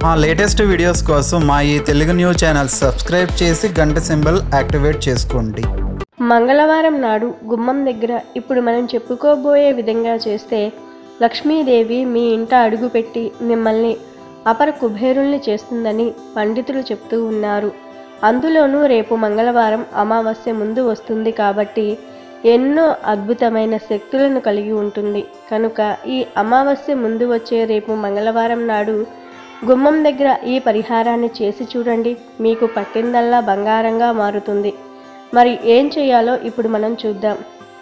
మా latest videos కోసం మా ఈ తెలుగు న్యూస్ ఛానల్ సబ్స్క్రైబ్ చేసి గంట సింబల్ యాక్టివేట్ చేసుకోండి మంగళవారం నాడు గుమ్మం దగ్గర ఇప్పుడు మనం చెప్పుకోబోయే విధంగా చేస్తే లక్ష్మీదేవి మీ ఇంట అడుగుపెట్టి మిమ్మల్ని అపర కుబేరుల్ని చేస్తుందని పండితులు చెప్తూ ఉన్నారు అందులోనూ రేపు మంగళవారం అమావాస్య ముందు వస్తుంది కాబట్టి ఎన్నో అద్భుతమైన శక్తులను కలిగి ఉంటుంది కనుక ఈ అమావాస్య ముందు వచ్చే రేపు మంగళవారం నాడు గుమ్మం దగ్గర ఈ పరిహారాన్ని చేసి చూడండి మీకు పట్టిందల్లా బంగారంగా మారుతుంది మరి ఏం చేయాలో ఇప్పుడు మనం చూద్దాం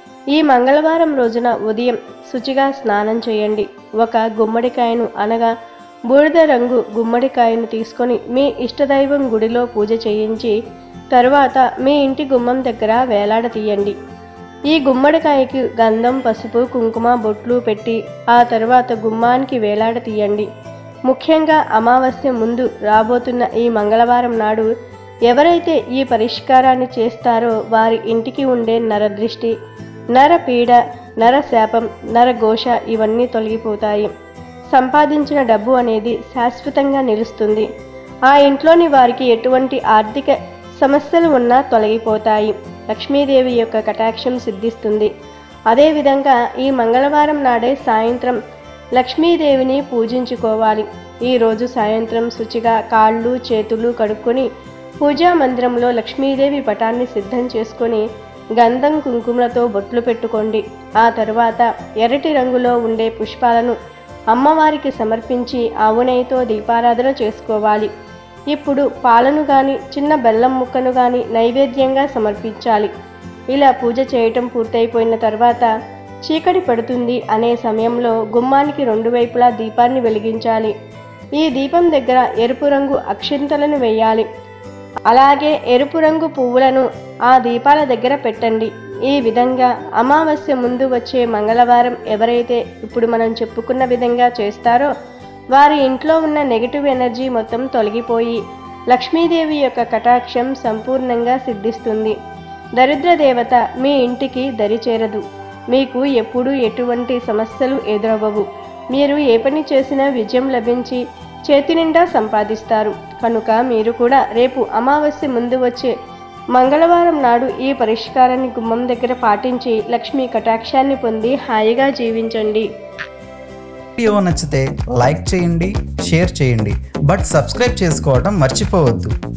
ఈ మంగళవారం రోజున ఉదయం శుచిగా స్నానం చేయండి ఒక గుమ్మడికాయను అనగా బూడిద రంగు గుమ్మడికాయను తీసుకొని మీ ఇష్టదైవం గుడిలో పూజ చేయించి తరువాత మీ ఇంటి గుమ్మం దగ్గర వేలాడతీయండి ఈ గుమ్మడికాయకి గంధం పసుపు కుంకుమ బొట్లు పెట్టి ఆ తర్వాత గుమ్మానికి వేలాడతీయండి ముఖ్యంగా అమావాస్య ముందు రాబోతున్న ఈ మంగళవారం నాడు ఎవరైతే ఈ పరిష్కారాన్ని చేస్తారో వారి ఇంటికి ఉండే నరదృష్టి నరపీడ నరశాపం నరఘోష ఇవన్నీ తొలగిపోతాయి సంపాదించిన డబ్బు అనేది శాశ్వతంగా నిలుస్తుంది ఆ ఇంట్లోని వారికి ఎటువంటి ఆర్థిక సమస్యలు ఉన్నా తొలగిపోతాయి లక్ష్మీదేవి యొక్క కటాక్షం సిద్ధిస్తుంది అదేవిధంగా ఈ మంగళవారం నాడే సాయంత్రం లక్ష్మీదేవిని పూజించుకోవాలి ఈరోజు సాయంత్రం శుచిగా కాళ్ళు చేతులు కడుక్కొని పూజా మందిరంలో లక్ష్మీదేవి పటాన్ని సిద్ధం చేసుకొని గంధం కుంకుమలతో బొట్లు పెట్టుకోండి ఆ తరువాత ఎర్రటి రంగులో ఉండే పుష్పాలను అమ్మవారికి సమర్పించి ఆవు నెయ్యితో దీపారాధన చేసుకోవాలి ఇప్పుడు పాలను గాని చిన్న బెల్లం ముక్కను గాని నైవేద్యంగా సమర్పించాలి ఇలా పూజ చేయటం పూర్తయిపోయిన తర్వాత చీకటి పడుతుంది అనే సమయంలో గుమ్మానికి రెండు వైపులా దీపాన్ని వెలిగించాలి ఈ దీపం దగ్గర ఎరుపు రంగు అక్షింతలను వేయాలి అలాగే ఎరుపు రంగు పువ్వులను ఆ దీపాల దగ్గర పెట్టండి ఈ విధంగా అమావాస్య ముందు వచ్చే మంగళవారం ఎవరైతే ఇప్పుడు మనం చెప్పుకున్న విధంగా చేస్తారో వారి ఇంట్లో ఉన్న నెగిటివ్ ఎనర్జీ మొత్తం తొలగిపోయి లక్ష్మీదేవి యొక్క కటాక్షం సంపూర్ణంగా సిద్ధిస్తుంది దరిద్ర దేవత మీ ఇంటికి దరిచేరదు మీకు ఎప్పుడూ ఎటువంటి సమస్యలు ఎదురవ్వవు మీరు ఏ పని చేసినా విజయం లభించి చేతి నిండా సంపాదిస్తారు కనుక మీరు కూడా రేపు అమావాస్య ముందు వచ్చే మంగళవారం నాడు ఈ పరిష్కారాన్ని గుమ్మం దగ్గర పాటించి లక్ష్మీ కటాక్షాన్ని పొంది హాయిగా జీవించండి వీడియో నచ్చితే లైక్ చేయండి షేర్ చేయండి బట్ సబ్స్క్రైబ్ చేసుకోవడం మర్చిపోవద్దు